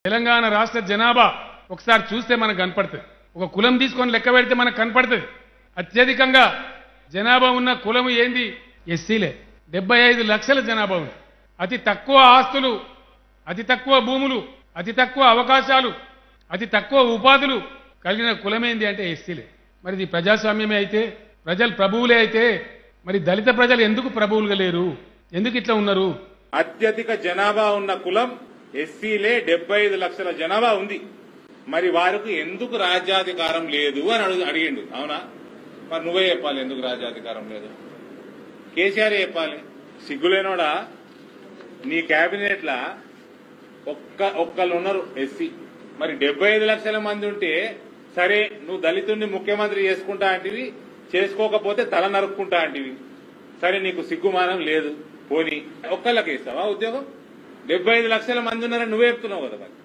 తెలంగాణ రాష్ట్ర జనాభా ఒకసారి చూస్తే మనకు కనపడుతుంది ఒక కులం తీసుకొని లెక్క పెడితే మనకు కనపడుతుంది అత్యధికంగా జనాభా ఉన్న కులం ఏంది ఎస్సీలే డెబ్బై ఐదు లక్షల జనాభా ఉంది అతి తక్కువ ఆస్తులు అతి తక్కువ భూములు అతి తక్కువ అవకాశాలు అతి తక్కువ ఉపాధులు కలిగిన కులమేంది అంటే ఎస్సీలే మరి ఇది ప్రజాస్వామ్యమే అయితే ప్రజలు ప్రభువులే అయితే మరి దళిత ప్రజలు ఎందుకు ప్రభువులుగా లేరు ఎందుకు ఇట్లా ఉన్నారు అత్యధిక జనాభా ఉన్న కులం ఎస్సీలే డెబ్బై ఐదు లక్షల జనాభా ఉంది మరి వారికి ఎందుకు రాజ్యాధికారం లేదు అని అడుగు అడిగిండు అవునా మరి నువ్వే చెప్పాలి ఎందుకు రాజ్యాధికారం లేదు కేసీఆర్ చెప్పాలి సిగ్గులేనోడా నీ కేబినెట్ లా ఒక్క ఒక్కళ్ళు ఉన్నారు ఎస్సీ మరి డెబ్బై ఐదు లక్షల మంది ఉంటే సరే నువ్వు దళితుడిని ముఖ్యమంత్రి చేసుకుంటా అంటివి చేసుకోకపోతే తల నరుక్కుంటా అంటివి సరే నీకు సిగ్గుమానం లేదు పోని ఒక్కళ్ళకి ఇస్తావా ఉద్యోగం డెబ్బై ఐదు లక్షల మంది ఉన్నారని నువ్వే చెప్తున్నావు కదా మరి